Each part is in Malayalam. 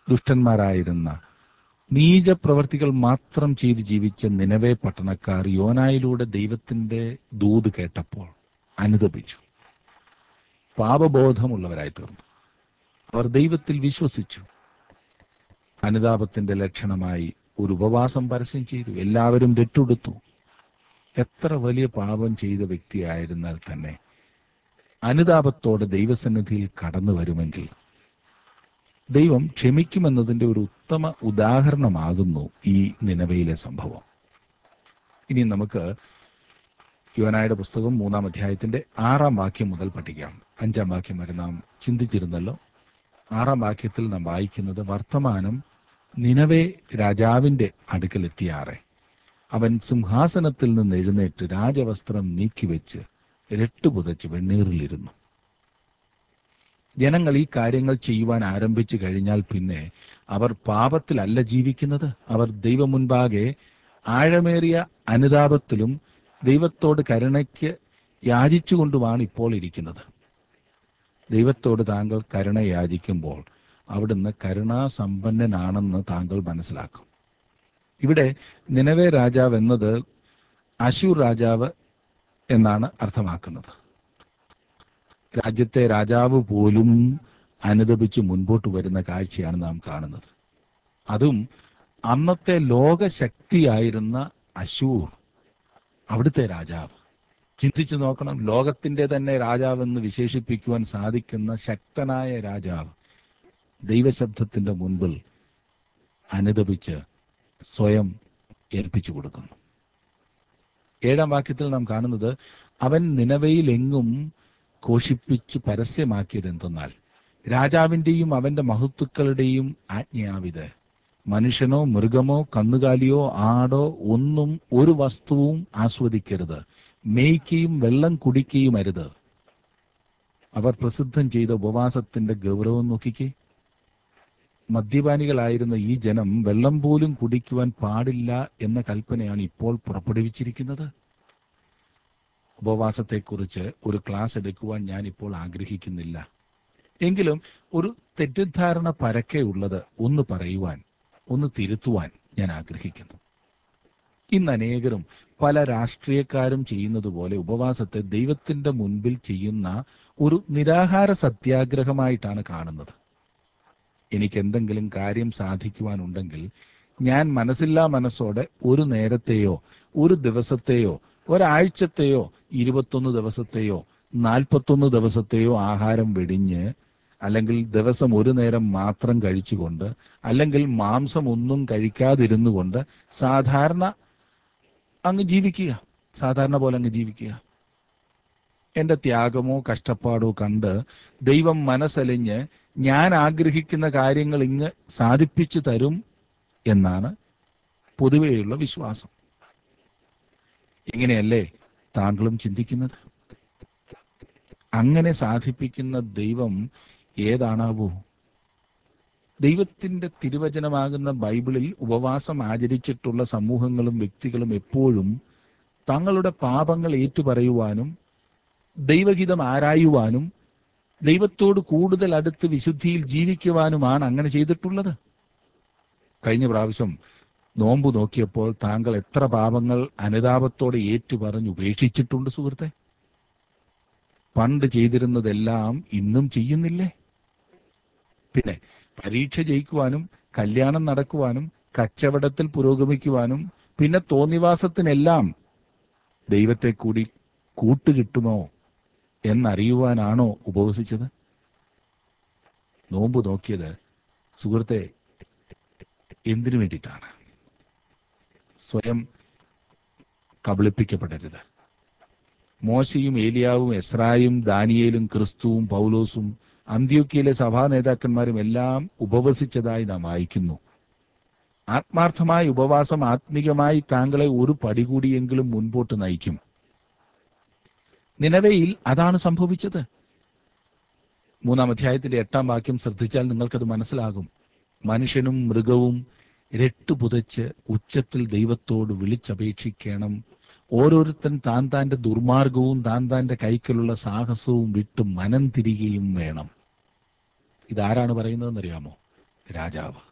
ദുഷ്ടന്മാരായിരുന്ന നീച പ്രവർത്തികൾ മാത്രം ചെയ്ത് ജീവിച്ച നിലവേ പട്ടണക്കാർ യോനായിലൂടെ ദൈവത്തിന്റെ ദൂത് കേട്ടപ്പോൾ അനുദപിച്ചു പാപബോധമുള്ളവരായി തീർന്നു അവർ ദൈവത്തിൽ വിശ്വസിച്ചു അനുതാപത്തിന്റെ ലക്ഷണമായി ഒരു ഉപവാസം പരസ്യം ചെയ്തു എല്ലാവരും രട്ടുടുത്തു എത്ര വലിയ പാപം ചെയ്ത വ്യക്തിയായിരുന്നാൽ തന്നെ അനുതാപത്തോടെ ദൈവസന്നിധിയിൽ കടന്നു വരുമെങ്കിൽ ദൈവം ക്ഷമിക്കുമെന്നതിന്റെ ഒരു ഉത്തമ ഉദാഹരണമാകുന്നു ഈ നിലവയിലെ സംഭവം ഇനി നമുക്ക് യുവനായുടെ പുസ്തകം മൂന്നാം അധ്യായത്തിന്റെ ആറാം വാക്യം മുതൽ പഠിക്കാം അഞ്ചാം വാക്യം വരെ നാം ചിന്തിച്ചിരുന്നല്ലോ ആറാം വാക്യത്തിൽ നാം വായിക്കുന്നത് വർത്തമാനം നിനവേ രാജാവിന്റെ അടുക്കലെത്തിയാറെ അവൻ സിംഹാസനത്തിൽ നിന്ന് എഴുന്നേറ്റ് രാജവസ്ത്രം നീക്കിവെച്ച് രട്ടുപുതച്ച് വെണ്ണീറിലിരുന്നു ജനങ്ങൾ ഈ കാര്യങ്ങൾ ചെയ്യുവാൻ ആരംഭിച്ചു കഴിഞ്ഞാൽ പിന്നെ അവർ പാപത്തിലല്ല ജീവിക്കുന്നത് അവർ ദൈവം മുൻപാകെ ആഴമേറിയ അനുതാപത്തിലും ദൈവത്തോട് കരുണയ്ക്ക് യാചിച്ചുകൊണ്ടുമാണ് ഇപ്പോൾ ഇരിക്കുന്നത് ദൈവത്തോട് താങ്കൾ കരുണ യാചിക്കുമ്പോൾ അവിടുന്ന് കരുണാസമ്പന്നനാണെന്ന് താങ്കൾ മനസ്സിലാക്കും ഇവിടെ നിലവേ രാജാവ് എന്നത് അശൂർ രാജാവ് എന്നാണ് അർത്ഥമാക്കുന്നത് രാജ്യത്തെ രാജാവ് പോലും അനുദപിച്ച് മുൻപോട്ട് വരുന്ന കാഴ്ചയാണ് നാം കാണുന്നത് അതും അന്നത്തെ ലോകശക്തിയായിരുന്ന അശൂർ അവിടുത്തെ രാജാവ് ചിന്തിച്ചു നോക്കണം ലോകത്തിന്റെ തന്നെ രാജാവെന്ന് വിശേഷിപ്പിക്കുവാൻ സാധിക്കുന്ന ശക്തനായ രാജാവ് ദൈവശബ്ദത്തിന്റെ മുൻപിൽ അനുദപിച്ച് സ്വയം ഏൽപ്പിച്ചു കൊടുക്കുന്നു ഏഴാം വാക്യത്തിൽ നാം കാണുന്നത് അവൻ നിലവയിലെങ്ങും ഘോഷിപ്പിച്ച് പരസ്യമാക്കിയത് എന്തെന്നാൽ രാജാവിന്റെയും അവന്റെ മഹത്തുക്കളുടെയും ആജ്ഞയാവിത് മനുഷ്യനോ മൃഗമോ കന്നുകാലിയോ ആടോ ഒന്നും ഒരു വസ്തുവും ആസ്വദിക്കരുത് മേയ്ക്കുകയും വെള്ളം കുടിക്കുകയും അരുത് അവർ പ്രസിദ്ധം ചെയ്ത ഉപവാസത്തിന്റെ ഗൗരവം നോക്കിക്കേ മദ്യപാനികളായിരുന്ന ഈ ജനം വെള്ളം പോലും കുടിക്കുവാൻ പാടില്ല എന്ന കൽപ്പനയാണ് ഇപ്പോൾ പുറപ്പെടുവിച്ചിരിക്കുന്നത് ഉപവാസത്തെക്കുറിച്ച് ഒരു ക്ലാസ് എടുക്കുവാൻ ഞാൻ ഇപ്പോൾ ആഗ്രഹിക്കുന്നില്ല എങ്കിലും ഒരു തെറ്റിദ്ധാരണ പരക്കെ ഉള്ളത് ഒന്ന് പറയുവാൻ ഒന്ന് തിരുത്തുവാൻ ഞാൻ ആഗ്രഹിക്കുന്നു ഇന്ന് അനേകരും പല രാഷ്ട്രീയക്കാരും ചെയ്യുന്നത് പോലെ ഉപവാസത്തെ ദൈവത്തിന്റെ മുൻപിൽ ചെയ്യുന്ന ഒരു നിരാഹാര സത്യാഗ്രഹമായിട്ടാണ് കാണുന്നത് എനിക്ക് എന്തെങ്കിലും കാര്യം സാധിക്കുവാനുണ്ടെങ്കിൽ ഞാൻ മനസ്സില്ലാ മനസ്സോടെ ഒരു നേരത്തെയോ ഒരു ദിവസത്തെയോ ഒരാഴ്ചത്തെയോ ഇരുപത്തൊന്ന് ദിവസത്തെയോ നാൽപ്പത്തൊന്ന് ദിവസത്തെയോ ആഹാരം വെടിഞ്ഞ് അല്ലെങ്കിൽ ദിവസം ഒരു നേരം മാത്രം കഴിച്ചുകൊണ്ട് അല്ലെങ്കിൽ മാംസം ഒന്നും കഴിക്കാതിരുന്നു കൊണ്ട് സാധാരണ അങ്ങ് ജീവിക്കുക സാധാരണ പോലെ അങ്ങ് ജീവിക്കുക എന്റെ ത്യാഗമോ കഷ്ടപ്പാടോ കണ്ട് ദൈവം മനസ്സലിഞ്ഞ് ഞാൻ ആഗ്രഹിക്കുന്ന കാര്യങ്ങൾ ഇങ്ങ് സാധിപ്പിച്ചു തരും എന്നാണ് പൊതുവെയുള്ള വിശ്വാസം ഇങ്ങനെയല്ലേ താങ്കളും ചിന്തിക്കുന്നത് അങ്ങനെ സാധിപ്പിക്കുന്ന ദൈവം ഏതാണാവോ ദൈവത്തിന്റെ തിരുവചനമാകുന്ന ബൈബിളിൽ ഉപവാസം ആചരിച്ചിട്ടുള്ള സമൂഹങ്ങളും വ്യക്തികളും എപ്പോഴും തങ്ങളുടെ പാപങ്ങൾ ഏറ്റുപറയുവാനും ദൈവഹിതം ആരായുവാനും ദൈവത്തോട് കൂടുതൽ അടുത്ത് വിശുദ്ധിയിൽ ജീവിക്കുവാനുമാണ് അങ്ങനെ ചെയ്തിട്ടുള്ളത് കഴിഞ്ഞ പ്രാവശ്യം നോമ്പ് നോക്കിയപ്പോൾ താങ്കൾ എത്ര പാപങ്ങൾ അനുതാപത്തോടെ ഏറ്റുപറഞ്ഞ് ഉപേക്ഷിച്ചിട്ടുണ്ട് സുഹൃത്തെ പണ്ട് ചെയ്തിരുന്നതെല്ലാം ഇന്നും ചെയ്യുന്നില്ലേ പിന്നെ പരീക്ഷ ജയിക്കുവാനും കല്യാണം നടക്കുവാനും കച്ചവടത്തിൽ പുരോഗമിക്കുവാനും പിന്നെ തോന്നിവാസത്തിനെല്ലാം ദൈവത്തെ കൂടി കൂട്ടുകിട്ടുമോ എന്നറിയുവാനാണോ ഉപവസിച്ചത് നോമ്പ് നോക്കിയത് സുഹൃത്തെ എന്തിനു വേണ്ടിയിട്ടാണ് സ്വയം കബളിപ്പിക്കപ്പെടരുത് മോശയും ഏലിയാവും എസ്രായും ദാനിയേലും ക്രിസ്തുവും പൗലോസും അന്ത്യോക്കിയയിലെ സഭാ നേതാക്കന്മാരും എല്ലാം ഉപവസിച്ചതായി നാം വായിക്കുന്നു ആത്മാർത്ഥമായ ഉപവാസം ആത്മീകമായി താങ്കളെ ഒരു പടി കൂടിയെങ്കിലും മുൻപോട്ട് നയിക്കും നിലവയിൽ അതാണ് സംഭവിച്ചത് മൂന്നാം അധ്യായത്തിന്റെ എട്ടാം വാക്യം ശ്രദ്ധിച്ചാൽ നിങ്ങൾക്കത് മനസ്സിലാകും മനുഷ്യനും മൃഗവും രട്ടുപുതച്ച് ഉച്ചത്തിൽ ദൈവത്തോട് വിളിച്ചപേക്ഷിക്കണം ഓരോരുത്തൻ താൻ താന്റെ ദുർമാർഗവും താൻ താന്റെ കൈക്കലുള്ള സാഹസവും വിട്ട് മനം തിരികെയും വേണം ഇതാരാണ് പറയുന്നതെന്നറിയാമോ രാജാവ്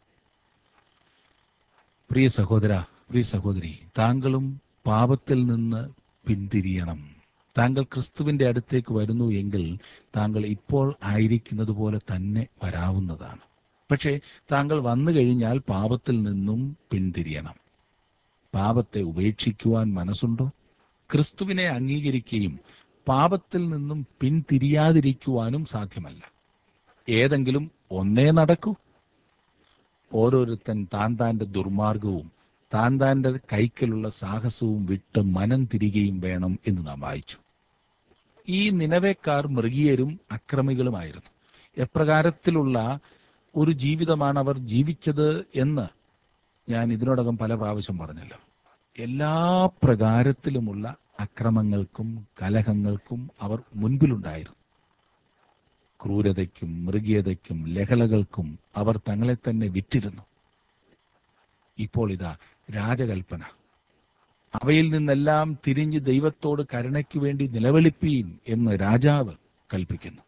പ്രിയ സഹോദര പ്രിയ സഹോദരി താങ്കളും പാപത്തിൽ നിന്ന് പിന്തിരിയണം താങ്കൾ ക്രിസ്തുവിന്റെ അടുത്തേക്ക് വരുന്നു എങ്കിൽ താങ്കൾ ഇപ്പോൾ ആയിരിക്കുന്നത് പോലെ തന്നെ വരാവുന്നതാണ് പക്ഷേ താങ്കൾ വന്നു കഴിഞ്ഞാൽ പാപത്തിൽ നിന്നും പിന്തിരിയണം പാപത്തെ ഉപേക്ഷിക്കുവാൻ മനസ്സുണ്ടോ ക്രിസ്തുവിനെ അംഗീകരിക്കുകയും പാപത്തിൽ നിന്നും പിന്തിരിയാതിരിക്കുവാനും സാധ്യമല്ല ഏതെങ്കിലും ഒന്നേ നടക്കൂ ഓരോരുത്തൻ താൻ താന്റെ ദുർമാർഗവും താൻ താന്റെ കൈക്കലുള്ള സാഹസവും വിട്ട് മനം തിരികെയും വേണം എന്ന് നാം വായിച്ചു ഈ നിലവേക്കാർ മൃഗീയരും അക്രമികളുമായിരുന്നു എപ്രകാരത്തിലുള്ള ഒരു ജീവിതമാണ് അവർ ജീവിച്ചത് എന്ന് ഞാൻ ഇതിനോടകം പല പ്രാവശ്യം പറഞ്ഞല്ലോ എല്ലാ പ്രകാരത്തിലുമുള്ള അക്രമങ്ങൾക്കും കലഹങ്ങൾക്കും അവർ മുൻപിലുണ്ടായിരുന്നു ക്രൂരതയ്ക്കും മൃഗീയതയ്ക്കും ലഹളകൾക്കും അവർ തങ്ങളെ തന്നെ വിറ്റിരുന്നു ഇപ്പോൾ ഇതാ രാജകൽപ്പന അവയിൽ നിന്നെല്ലാം തിരിഞ്ഞ് ദൈവത്തോട് കരുണയ്ക്ക് വേണ്ടി നിലവിളിപ്പീൻ എന്ന് രാജാവ് കൽപ്പിക്കുന്നു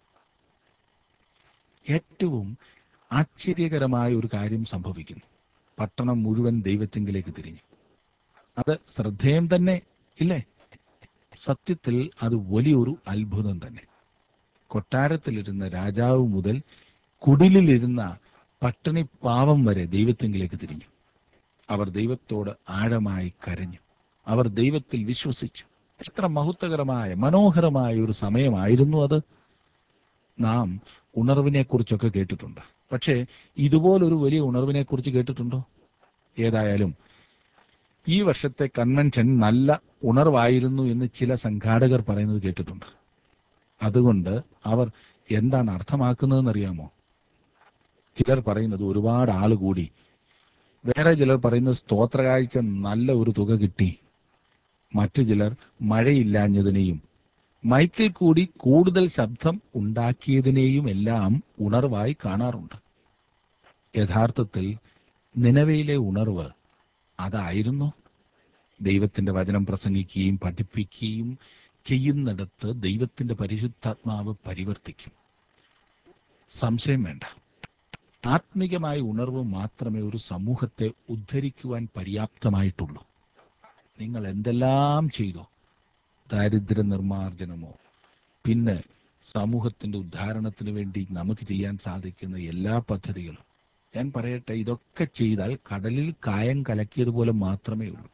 ഏറ്റവും ആശ്ചര്യകരമായ ഒരു കാര്യം സംഭവിക്കുന്നു പട്ടണം മുഴുവൻ ദൈവത്തിങ്കിലേക്ക് തിരിഞ്ഞു അത് ശ്രദ്ധേയം തന്നെ ഇല്ലേ സത്യത്തിൽ അത് വലിയൊരു അത്ഭുതം തന്നെ കൊട്ടാരത്തിലിരുന്ന രാജാവ് മുതൽ കുടിലിലിരുന്ന പട്ടിണി പാവം വരെ ദൈവത്തിങ്കിലേക്ക് തിരിഞ്ഞു അവർ ദൈവത്തോട് ആഴമായി കരഞ്ഞു അവർ ദൈവത്തിൽ വിശ്വസിച്ചു എത്ര മഹത്വകരമായ മനോഹരമായ ഒരു സമയമായിരുന്നു അത് നാം ഉണർവിനെ കുറിച്ചൊക്കെ കേട്ടിട്ടുണ്ട് പക്ഷേ ഇതുപോലൊരു വലിയ ഉണർവിനെ കുറിച്ച് കേട്ടിട്ടുണ്ടോ ഏതായാലും ഈ വർഷത്തെ കൺവെൻഷൻ നല്ല ഉണർവായിരുന്നു എന്ന് ചില സംഘാടകർ പറയുന്നത് കേട്ടിട്ടുണ്ട് അതുകൊണ്ട് അവർ എന്താണ് അർത്ഥമാക്കുന്നതെന്ന് അറിയാമോ ചിലർ പറയുന്നത് ഒരുപാട് ആള് കൂടി വേറെ ചിലർ പറയുന്നത് സ്തോത്രകാഴ്ച നല്ല ഒരു തുക കിട്ടി മറ്റു ചിലർ മഴയില്ലാഞ്ഞതിനെയും മൈക്കിൽ കൂടി കൂടുതൽ ശബ്ദം ഉണ്ടാക്കിയതിനെയും എല്ലാം ഉണർവായി കാണാറുണ്ട് യഥാർത്ഥത്തിൽ നിലവയിലെ ഉണർവ് അതായിരുന്നു ദൈവത്തിന്റെ വചനം പ്രസംഗിക്കുകയും പഠിപ്പിക്കുകയും ചെയ്യുന്നിടത്ത് ദൈവത്തിന്റെ പരിശുദ്ധാത്മാവ് പരിവർത്തിക്കും സംശയം വേണ്ട ആത്മികമായ ഉണർവ് മാത്രമേ ഒരു സമൂഹത്തെ ഉദ്ധരിക്കുവാൻ പര്യാപ്തമായിട്ടുള്ളൂ നിങ്ങൾ എന്തെല്ലാം ചെയ്തോ ദാരിദ്ര്യ നിർമാർജനമോ പിന്നെ സമൂഹത്തിന്റെ ഉദ്ധാരണത്തിന് വേണ്ടി നമുക്ക് ചെയ്യാൻ സാധിക്കുന്ന എല്ലാ പദ്ധതികളും ഞാൻ പറയട്ടെ ഇതൊക്കെ ചെയ്താൽ കടലിൽ കായം കലക്കിയതുപോലെ മാത്രമേ ഉള്ളൂ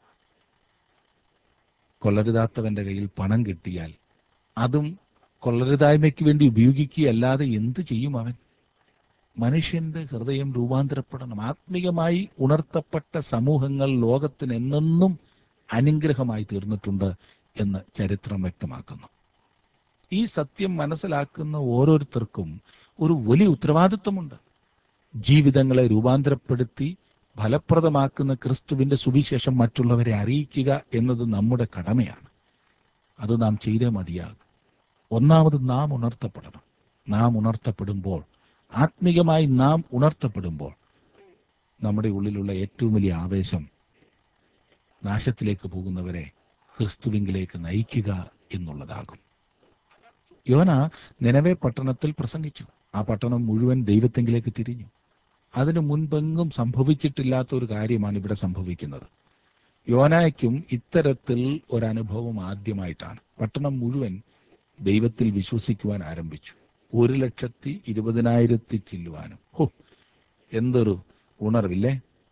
കൊള്ളരുതാത്തവന്റെ കയ്യിൽ പണം കിട്ടിയാൽ അതും കൊള്ളരുതായ്മയ്ക്ക് വേണ്ടി ഉപയോഗിക്കുകയല്ലാതെ എന്ത് ചെയ്യും അവൻ മനുഷ്യന്റെ ഹൃദയം രൂപാന്തരപ്പെടണം ആത്മീയമായി ഉണർത്തപ്പെട്ട സമൂഹങ്ങൾ ലോകത്തിന് എന്നെന്നും അനുഗ്രഹമായി തീർന്നിട്ടുണ്ട് എന്ന് ചരിത്രം വ്യക്തമാക്കുന്നു ഈ സത്യം മനസ്സിലാക്കുന്ന ഓരോരുത്തർക്കും ഒരു വലിയ ഉത്തരവാദിത്വമുണ്ട് ജീവിതങ്ങളെ രൂപാന്തരപ്പെടുത്തി ഫലപ്രദമാക്കുന്ന ക്രിസ്തുവിന്റെ സുവിശേഷം മറ്റുള്ളവരെ അറിയിക്കുക എന്നത് നമ്മുടെ കടമയാണ് അത് നാം ചെയ്തേ മതിയാകും ഒന്നാമത് നാം ഉണർത്തപ്പെടണം നാം ഉണർത്തപ്പെടുമ്പോൾ ആത്മീകമായി നാം ഉണർത്തപ്പെടുമ്പോൾ നമ്മുടെ ഉള്ളിലുള്ള ഏറ്റവും വലിയ ആവേശം നാശത്തിലേക്ക് പോകുന്നവരെ ക്രിസ്തുവിങ്കിലേക്ക് നയിക്കുക എന്നുള്ളതാകും യോന നിലവേ പട്ടണത്തിൽ പ്രസംഗിച്ചു ആ പട്ടണം മുഴുവൻ ദൈവത്തെങ്കിലേക്ക് തിരിഞ്ഞു അതിനു മുൻപെങ്ങും സംഭവിച്ചിട്ടില്ലാത്ത ഒരു കാര്യമാണ് ഇവിടെ സംഭവിക്കുന്നത് യോനായ്ക്കും ഇത്തരത്തിൽ ഒരനുഭവം ആദ്യമായിട്ടാണ് പട്ടണം മുഴുവൻ ദൈവത്തിൽ വിശ്വസിക്കുവാൻ ആരംഭിച്ചു ഒരു ലക്ഷത്തി ഇരുപതിനായിരത്തി ചില്ലുവാനും ഹോ എന്തൊരു ഉണർവില്ലേ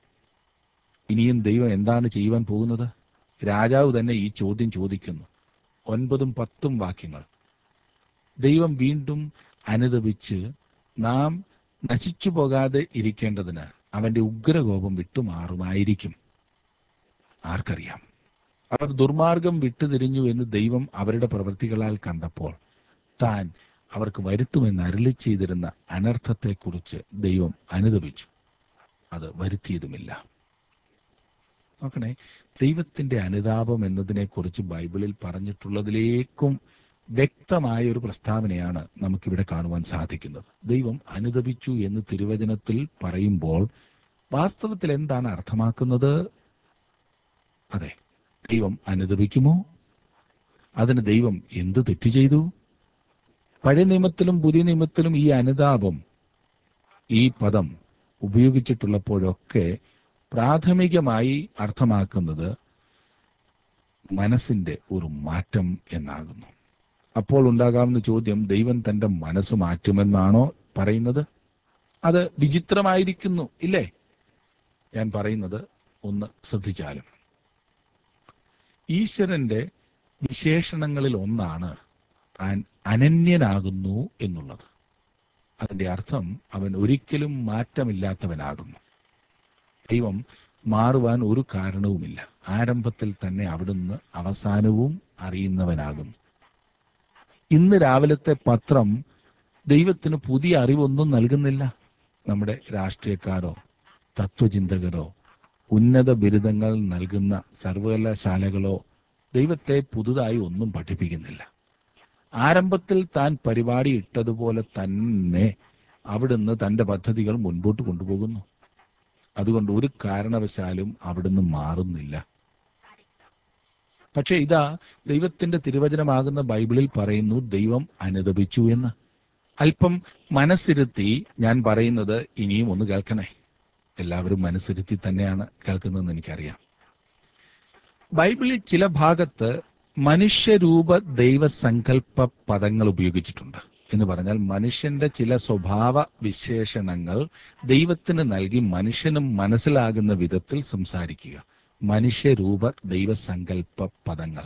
ഇനിയും ദൈവം എന്താണ് ചെയ്യുവാൻ പോകുന്നത് രാജാവ് തന്നെ ഈ ചോദ്യം ചോദിക്കുന്നു ഒൻപതും പത്തും വാക്യങ്ങൾ ദൈവം വീണ്ടും അനുദപിച്ച് നാം നശിച്ചു പോകാതെ ഇരിക്കേണ്ടതിന് അവന്റെ ഉഗ്രകോപം വിട്ടുമാറുമായിരിക്കും ആർക്കറിയാം അവർ ദുർമാർഗം വിട്ടുതിരിഞ്ഞു എന്ന് ദൈവം അവരുടെ പ്രവൃത്തികളാൽ കണ്ടപ്പോൾ താൻ അവർക്ക് വരുത്തുമെന്ന് അരുളി ചെയ്തിരുന്ന അനർത്ഥത്തെക്കുറിച്ച് ദൈവം അനുദപിച്ചു അത് വരുത്തിയതുമില്ല നോക്കണേ ദൈവത്തിന്റെ അനുതാപം എന്നതിനെക്കുറിച്ച് ബൈബിളിൽ പറഞ്ഞിട്ടുള്ളതിലേക്കും വ്യക്തമായ ഒരു പ്രസ്താവനയാണ് നമുക്കിവിടെ കാണുവാൻ സാധിക്കുന്നത് ദൈവം അനുദപിച്ചു എന്ന് തിരുവചനത്തിൽ പറയുമ്പോൾ വാസ്തവത്തിൽ എന്താണ് അർത്ഥമാക്കുന്നത് അതെ ദൈവം അനുദപിക്കുമോ അതിന് ദൈവം എന്ത് തെറ്റ് ചെയ്തു പഴയ നിയമത്തിലും പുതിയ നിയമത്തിലും ഈ അനുതാപം ഈ പദം ഉപയോഗിച്ചിട്ടുള്ളപ്പോഴൊക്കെ പ്രാഥമികമായി അർത്ഥമാക്കുന്നത് മനസ്സിന്റെ ഒരു മാറ്റം എന്നാകുന്നു അപ്പോൾ ഉണ്ടാകാവുന്ന ചോദ്യം ദൈവം തന്റെ മനസ്സ് മാറ്റുമെന്നാണോ പറയുന്നത് അത് വിചിത്രമായിരിക്കുന്നു ഇല്ലേ ഞാൻ പറയുന്നത് ഒന്ന് ശ്രദ്ധിച്ചാലും ഈശ്വരന്റെ വിശേഷണങ്ങളിൽ ഒന്നാണ് താൻ അനന്യനാകുന്നു എന്നുള്ളത് അതിന്റെ അർത്ഥം അവൻ ഒരിക്കലും മാറ്റമില്ലാത്തവനാകുന്നു ദൈവം മാറുവാൻ ഒരു കാരണവുമില്ല ആരംഭത്തിൽ തന്നെ അവിടുന്ന് അവസാനവും അറിയുന്നവനാകുന്നു ഇന്ന് രാവിലത്തെ പത്രം ദൈവത്തിന് പുതിയ അറിവൊന്നും നൽകുന്നില്ല നമ്മുടെ രാഷ്ട്രീയക്കാരോ തത്വചിന്തകരോ ഉന്നത ബിരുദങ്ങൾ നൽകുന്ന സർവകലാശാലകളോ ദൈവത്തെ പുതുതായി ഒന്നും പഠിപ്പിക്കുന്നില്ല ആരംഭത്തിൽ താൻ പരിപാടി ഇട്ടതുപോലെ തന്നെ അവിടുന്ന് തന്റെ പദ്ധതികൾ മുൻപോട്ട് കൊണ്ടുപോകുന്നു അതുകൊണ്ട് ഒരു കാരണവശാലും അവിടുന്ന് മാറുന്നില്ല പക്ഷെ ഇതാ ദൈവത്തിന്റെ തിരുവചനമാകുന്ന ബൈബിളിൽ പറയുന്നു ദൈവം അനുദപിച്ചു എന്ന് അല്പം മനസ്സിരുത്തി ഞാൻ പറയുന്നത് ഇനിയും ഒന്ന് കേൾക്കണേ എല്ലാവരും മനസ്സിരുത്തി തന്നെയാണ് കേൾക്കുന്നതെന്ന് എനിക്കറിയാം ബൈബിളിൽ ചില ഭാഗത്ത് മനുഷ്യരൂപ ദൈവസങ്കല്പ പദങ്ങൾ ഉപയോഗിച്ചിട്ടുണ്ട് എന്ന് പറഞ്ഞാൽ മനുഷ്യന്റെ ചില സ്വഭാവ വിശേഷണങ്ങൾ ദൈവത്തിന് നൽകി മനുഷ്യനും മനസ്സിലാകുന്ന വിധത്തിൽ സംസാരിക്കുക മനുഷ്യരൂപ ദൈവസങ്കല്പ പദങ്ങൾ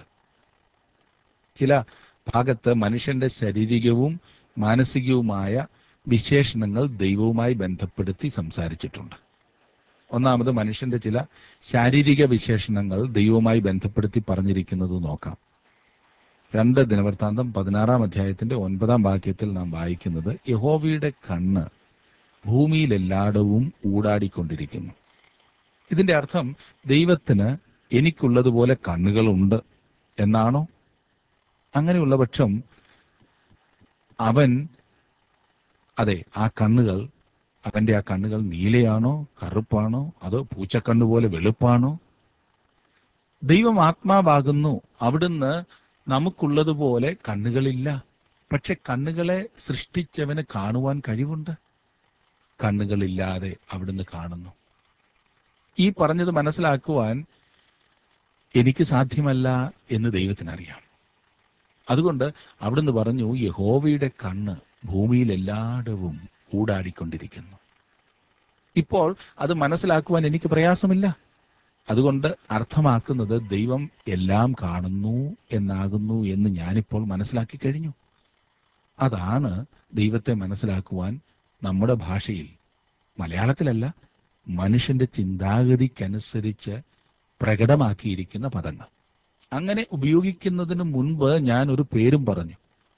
ചില ഭാഗത്ത് മനുഷ്യന്റെ ശാരീരികവും മാനസികവുമായ വിശേഷണങ്ങൾ ദൈവവുമായി ബന്ധപ്പെടുത്തി സംസാരിച്ചിട്ടുണ്ട് ഒന്നാമത് മനുഷ്യന്റെ ചില ശാരീരിക വിശേഷണങ്ങൾ ദൈവവുമായി ബന്ധപ്പെടുത്തി പറഞ്ഞിരിക്കുന്നത് നോക്കാം രണ്ട് ദിനവൃത്താന്തം പതിനാറാം അധ്യായത്തിന്റെ ഒൻപതാം വാക്യത്തിൽ നാം വായിക്കുന്നത് യഹോവയുടെ കണ്ണ് ഭൂമിയിലെല്ലായിടവും ഊടാടിക്കൊണ്ടിരിക്കുന്നു ഇതിന്റെ അർത്ഥം ദൈവത്തിന് എനിക്കുള്ളതുപോലെ കണ്ണുകളുണ്ട് എന്നാണോ അങ്ങനെയുള്ള പക്ഷം അവൻ അതെ ആ കണ്ണുകൾ അവന്റെ ആ കണ്ണുകൾ നീലയാണോ കറുപ്പാണോ അതോ പൂച്ചക്കണ്ണു പോലെ വെളുപ്പാണോ ദൈവം ആത്മാവാകുന്നു അവിടുന്ന് നമുക്കുള്ളതുപോലെ കണ്ണുകളില്ല പക്ഷെ കണ്ണുകളെ സൃഷ്ടിച്ചവന് കാണുവാൻ കഴിവുണ്ട് കണ്ണുകളില്ലാതെ അവിടുന്ന് കാണുന്നു ഈ പറഞ്ഞത് മനസ്സിലാക്കുവാൻ എനിക്ക് സാധ്യമല്ല എന്ന് ദൈവത്തിനറിയാം അതുകൊണ്ട് അവിടുന്ന് പറഞ്ഞു യഹോവയുടെ കണ്ണ് ഭൂമിയിൽ എല്ലായിടവും ഊടാടിക്കൊണ്ടിരിക്കുന്നു ഇപ്പോൾ അത് മനസ്സിലാക്കുവാൻ എനിക്ക് പ്രയാസമില്ല അതുകൊണ്ട് അർത്ഥമാക്കുന്നത് ദൈവം എല്ലാം കാണുന്നു എന്നാകുന്നു എന്ന് ഞാനിപ്പോൾ മനസ്സിലാക്കി കഴിഞ്ഞു അതാണ് ദൈവത്തെ മനസ്സിലാക്കുവാൻ നമ്മുടെ ഭാഷയിൽ മലയാളത്തിലല്ല മനുഷ്യന്റെ ചിന്താഗതിക്കനുസരിച്ച് പ്രകടമാക്കിയിരിക്കുന്ന പദങ്ങൾ അങ്ങനെ ഉപയോഗിക്കുന്നതിന് മുൻപ് ഞാൻ ഒരു പേരും പറഞ്ഞു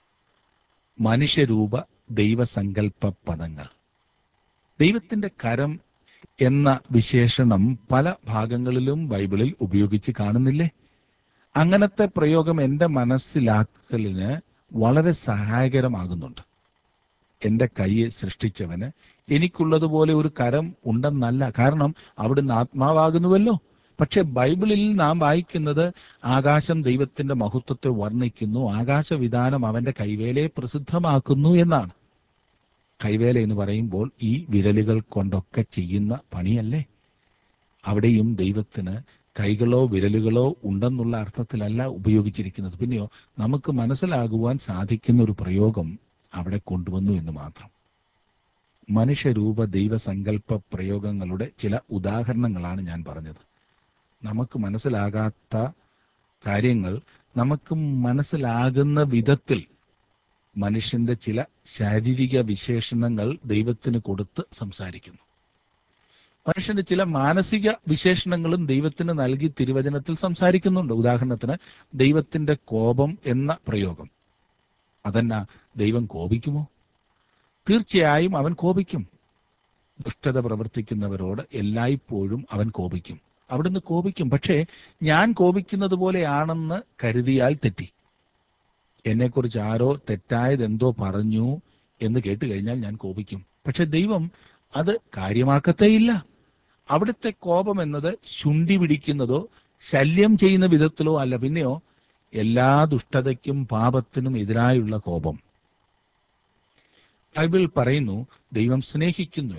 മനുഷ്യരൂപ ദൈവസങ്കല്പ പദങ്ങൾ ദൈവത്തിന്റെ കരം എന്ന വിശേഷണം പല ഭാഗങ്ങളിലും ബൈബിളിൽ ഉപയോഗിച്ച് കാണുന്നില്ലേ അങ്ങനത്തെ പ്രയോഗം എന്റെ മനസ്സിലാക്കലിന് വളരെ സഹായകരമാകുന്നുണ്ട് എന്റെ കൈയെ സൃഷ്ടിച്ചവന് എനിക്കുള്ളതുപോലെ ഒരു കരം ഉണ്ടെന്നല്ല കാരണം അവിടുന്ന് ആത്മാവാകുന്നുവല്ലോ പക്ഷെ ബൈബിളിൽ നാം വായിക്കുന്നത് ആകാശം ദൈവത്തിന്റെ മഹത്വത്തെ വർണ്ണിക്കുന്നു ആകാശവിധാനം അവന്റെ കൈവേലയെ പ്രസിദ്ധമാക്കുന്നു എന്നാണ് കൈവേല എന്ന് പറയുമ്പോൾ ഈ വിരലുകൾ കൊണ്ടൊക്കെ ചെയ്യുന്ന പണിയല്ലേ അവിടെയും ദൈവത്തിന് കൈകളോ വിരലുകളോ ഉണ്ടെന്നുള്ള അർത്ഥത്തിലല്ല ഉപയോഗിച്ചിരിക്കുന്നത് പിന്നെയോ നമുക്ക് മനസ്സിലാകുവാൻ സാധിക്കുന്ന ഒരു പ്രയോഗം അവിടെ കൊണ്ടുവന്നു എന്ന് മാത്രം മനുഷ്യരൂപ ദൈവസങ്കല്പ പ്രയോഗങ്ങളുടെ ചില ഉദാഹരണങ്ങളാണ് ഞാൻ പറഞ്ഞത് നമുക്ക് മനസ്സിലാകാത്ത കാര്യങ്ങൾ നമുക്ക് മനസ്സിലാകുന്ന വിധത്തിൽ മനുഷ്യന്റെ ചില ശാരീരിക വിശേഷണങ്ങൾ ദൈവത്തിന് കൊടുത്ത് സംസാരിക്കുന്നു മനുഷ്യന്റെ ചില മാനസിക വിശേഷണങ്ങളും ദൈവത്തിന് നൽകി തിരുവചനത്തിൽ സംസാരിക്കുന്നുണ്ട് ഉദാഹരണത്തിന് ദൈവത്തിന്റെ കോപം എന്ന പ്രയോഗം അതെന്നാ ദൈവം കോപിക്കുമോ തീർച്ചയായും അവൻ കോപിക്കും ദുഷ്ടത പ്രവർത്തിക്കുന്നവരോട് എല്ലായ്പ്പോഴും അവൻ കോപിക്കും അവിടുന്ന് കോപിക്കും പക്ഷേ ഞാൻ കോപിക്കുന്നത് പോലെയാണെന്ന് കരുതിയാൽ തെറ്റി എന്നെക്കുറിച്ച് ആരോ തെറ്റായതെന്തോ പറഞ്ഞു എന്ന് കേട്ട് കഴിഞ്ഞാൽ ഞാൻ കോപിക്കും പക്ഷെ ദൈവം അത് കാര്യമാക്കത്തേയില്ല അവിടുത്തെ കോപം എന്നത് ശുണ്ടി പിടിക്കുന്നതോ ശല്യം ചെയ്യുന്ന വിധത്തിലോ അല്ല പിന്നെയോ എല്ലാ ദുഷ്ടതയ്ക്കും പാപത്തിനും എതിരായുള്ള കോപം ബൈബിൾ പറയുന്നു ദൈവം സ്നേഹിക്കുന്നുവെന്ന്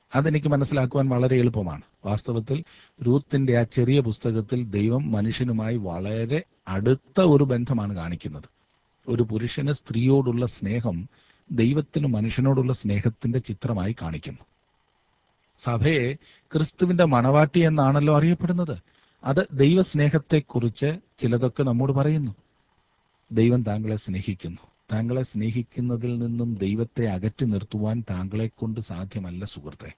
അതെനിക്ക് മനസ്സിലാക്കുവാൻ വളരെ എളുപ്പമാണ് വാസ്തവത്തിൽ രൂത്തിന്റെ ആ ചെറിയ പുസ്തകത്തിൽ ദൈവം മനുഷ്യനുമായി വളരെ അടുത്ത ഒരു ബന്ധമാണ് കാണിക്കുന്നത് ഒരു പുരുഷന് സ്ത്രീയോടുള്ള സ്നേഹം ദൈവത്തിന് മനുഷ്യനോടുള്ള സ്നേഹത്തിന്റെ ചിത്രമായി കാണിക്കുന്നു സഭയെ ക്രിസ്തുവിന്റെ മണവാട്ടി എന്നാണല്ലോ അറിയപ്പെടുന്നത് അത് ദൈവസ്നേഹത്തെക്കുറിച്ച് ചിലതൊക്കെ നമ്മോട് പറയുന്നു ദൈവം താങ്കളെ സ്നേഹിക്കുന്നു താങ്കളെ സ്നേഹിക്കുന്നതിൽ നിന്നും ദൈവത്തെ അകറ്റി നിർത്തുവാൻ താങ്കളെ കൊണ്ട് സാധ്യമല്ല സുഹൃത്തെ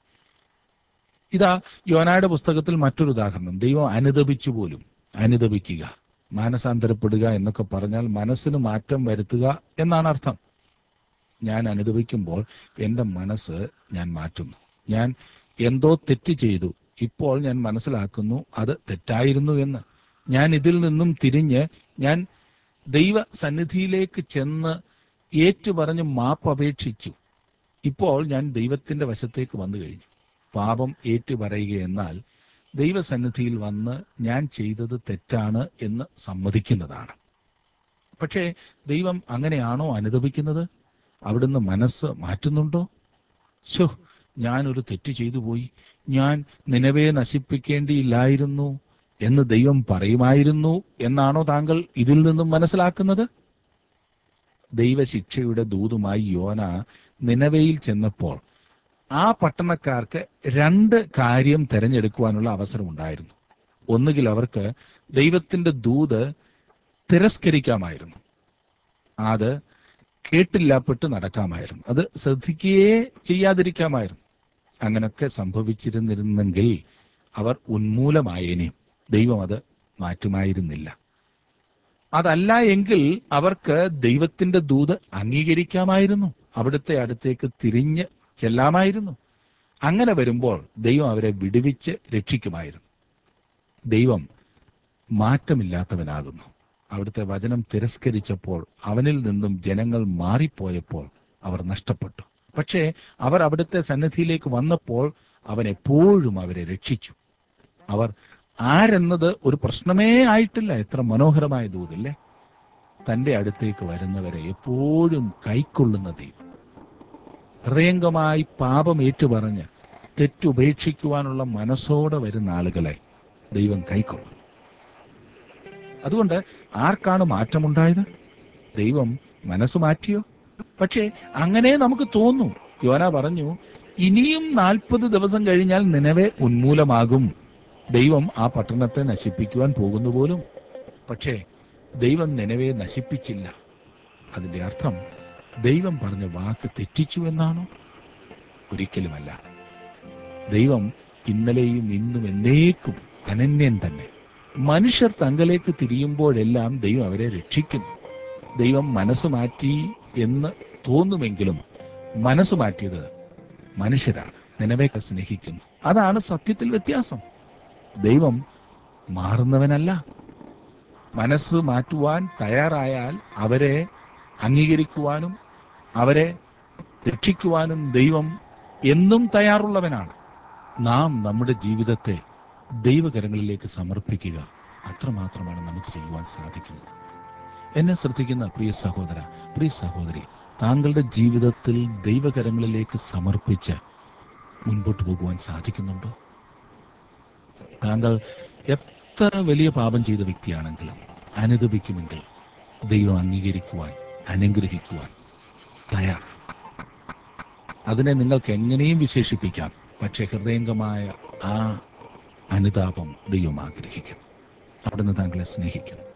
ഇതാ യോനായുടെ പുസ്തകത്തിൽ മറ്റൊരു ഉദാഹരണം ദൈവം അനുദപിച്ചു പോലും അനുദപിക്കുക മാനസാന്തരപ്പെടുക എന്നൊക്കെ പറഞ്ഞാൽ മനസ്സിന് മാറ്റം വരുത്തുക എന്നാണ് അർത്ഥം ഞാൻ അനുദപിക്കുമ്പോൾ എൻ്റെ മനസ്സ് ഞാൻ മാറ്റുന്നു ഞാൻ എന്തോ തെറ്റ് ചെയ്തു ഇപ്പോൾ ഞാൻ മനസ്സിലാക്കുന്നു അത് തെറ്റായിരുന്നു എന്ന് ഞാൻ ഇതിൽ നിന്നും തിരിഞ്ഞ് ഞാൻ ദൈവ സന്നിധിയിലേക്ക് ചെന്ന് ഏറ്റുപറഞ്ഞ് മാപ്പ് അപേക്ഷിച്ചു ഇപ്പോൾ ഞാൻ ദൈവത്തിന്റെ വശത്തേക്ക് വന്നു കഴിഞ്ഞു പാപം ഏറ്റുപറയുക എന്നാൽ ദൈവസന്നിധിയിൽ വന്ന് ഞാൻ ചെയ്തത് തെറ്റാണ് എന്ന് സമ്മതിക്കുന്നതാണ് പക്ഷേ ദൈവം അങ്ങനെയാണോ അനുദപിക്കുന്നത് അവിടുന്ന് മനസ്സ് മാറ്റുന്നുണ്ടോ ശോ ഞാനൊരു തെറ്റ് ചെയ്തു പോയി ഞാൻ നിലവെ നശിപ്പിക്കേണ്ടിയില്ലായിരുന്നു എന്ന് ദൈവം പറയുമായിരുന്നു എന്നാണോ താങ്കൾ ഇതിൽ നിന്നും മനസ്സിലാക്കുന്നത് ദൈവശിക്ഷയുടെ ദൂതുമായി യോന നിലവയിൽ ചെന്നപ്പോൾ ആ പട്ടണക്കാർക്ക് രണ്ട് കാര്യം തിരഞ്ഞെടുക്കുവാനുള്ള അവസരം ഉണ്ടായിരുന്നു ഒന്നുകിൽ അവർക്ക് ദൈവത്തിന്റെ ദൂത് തിരസ്കരിക്കാമായിരുന്നു അത് കേട്ടില്ലാപ്പെട്ട് നടക്കാമായിരുന്നു അത് ശ്രദ്ധിക്കുകയേ ചെയ്യാതിരിക്കാമായിരുന്നു അങ്ങനൊക്കെ സംഭവിച്ചിരുന്നിരുന്നെങ്കിൽ അവർ ഉന്മൂലമായേനെയും ദൈവം അത് മാറ്റുമായിരുന്നില്ല അതല്ല എങ്കിൽ അവർക്ക് ദൈവത്തിന്റെ ദൂത് അംഗീകരിക്കാമായിരുന്നു അവിടുത്തെ അടുത്തേക്ക് തിരിഞ്ഞ് ചെല്ലാമായിരുന്നു അങ്ങനെ വരുമ്പോൾ ദൈവം അവരെ വിടുവിച്ച് രക്ഷിക്കുമായിരുന്നു ദൈവം മാറ്റമില്ലാത്തവനാകുന്നു അവിടുത്തെ വചനം തിരസ്കരിച്ചപ്പോൾ അവനിൽ നിന്നും ജനങ്ങൾ മാറിപ്പോയപ്പോൾ അവർ നഷ്ടപ്പെട്ടു പക്ഷേ അവർ അവിടുത്തെ സന്നിധിയിലേക്ക് വന്നപ്പോൾ അവൻ എപ്പോഴും അവരെ രക്ഷിച്ചു അവർ ആരെന്നത് ഒരു പ്രശ്നമേ ആയിട്ടില്ല എത്ര മനോഹരമായ ദൂതല്ലേ തന്റെ അടുത്തേക്ക് വരുന്നവരെ എപ്പോഴും കൈക്കൊള്ളുന്ന ദൈവം ഹൃദയംഗമായി പാപം ഏറ്റുപറഞ്ഞ് തെറ്റുപേക്ഷിക്കുവാനുള്ള മനസ്സോടെ വരുന്ന ആളുകളെ ദൈവം കൈക്കൊള്ളും അതുകൊണ്ട് ആർക്കാണ് മാറ്റമുണ്ടായത് ദൈവം മനസ്സ് മാറ്റിയോ പക്ഷേ അങ്ങനെ നമുക്ക് തോന്നു യോന പറഞ്ഞു ഇനിയും നാൽപ്പത് ദിവസം കഴിഞ്ഞാൽ നിലവെ ഉന്മൂലമാകും ദൈവം ആ പട്ടണത്തെ നശിപ്പിക്കുവാൻ പോകുന്നു പോലും പക്ഷേ ദൈവം നിലവെ നശിപ്പിച്ചില്ല അതിന്റെ അർത്ഥം ദൈവം പറഞ്ഞ വാക്ക് തെറ്റിച്ചു എന്നാണോ ഒരിക്കലുമല്ല ദൈവം ഇന്നലെയും ഇന്നും എന്നേക്കും അനന്യൻ തന്നെ മനുഷ്യർ തങ്കലേക്ക് തിരിയുമ്പോഴെല്ലാം ദൈവം അവരെ രക്ഷിക്കുന്നു ദൈവം മനസ്സ് മാറ്റി എന്ന് തോന്നുമെങ്കിലും മനസ്സ് മാറ്റിയത് മനുഷ്യരാണ് നിലവേക്ക് സ്നേഹിക്കുന്നു അതാണ് സത്യത്തിൽ വ്യത്യാസം ദൈവം മാറുന്നവനല്ല മനസ്സ് മാറ്റുവാൻ തയ്യാറായാൽ അവരെ അംഗീകരിക്കുവാനും അവരെ രക്ഷിക്കുവാനും ദൈവം എന്നും തയ്യാറുള്ളവനാണ് നാം നമ്മുടെ ജീവിതത്തെ ദൈവകരങ്ങളിലേക്ക് സമർപ്പിക്കുക അത്രമാത്രമാണ് നമുക്ക് ചെയ്യുവാൻ സാധിക്കുന്നത് എന്നെ ശ്രദ്ധിക്കുന്ന പ്രിയ സഹോദര പ്രിയ സഹോദരി താങ്കളുടെ ജീവിതത്തിൽ ദൈവകരങ്ങളിലേക്ക് സമർപ്പിച്ച് മുൻപോട്ട് പോകുവാൻ സാധിക്കുന്നുണ്ടോ താങ്കൾ എത്ര വലിയ പാപം ചെയ്ത വ്യക്തിയാണെങ്കിലും അനുദപിക്കുമെങ്കിൽ ദൈവം അംഗീകരിക്കുവാൻ അനുഗ്രഹിക്കുവാൻ തയ്യാർ അതിനെ നിങ്ങൾക്ക് എങ്ങനെയും വിശേഷിപ്പിക്കാം പക്ഷെ ഹൃദയംഗമായ ആ അനുതാപം ദൈവം ആഗ്രഹിക്കുന്നു അവിടുന്ന് താങ്കളെ സ്നേഹിക്കുന്നു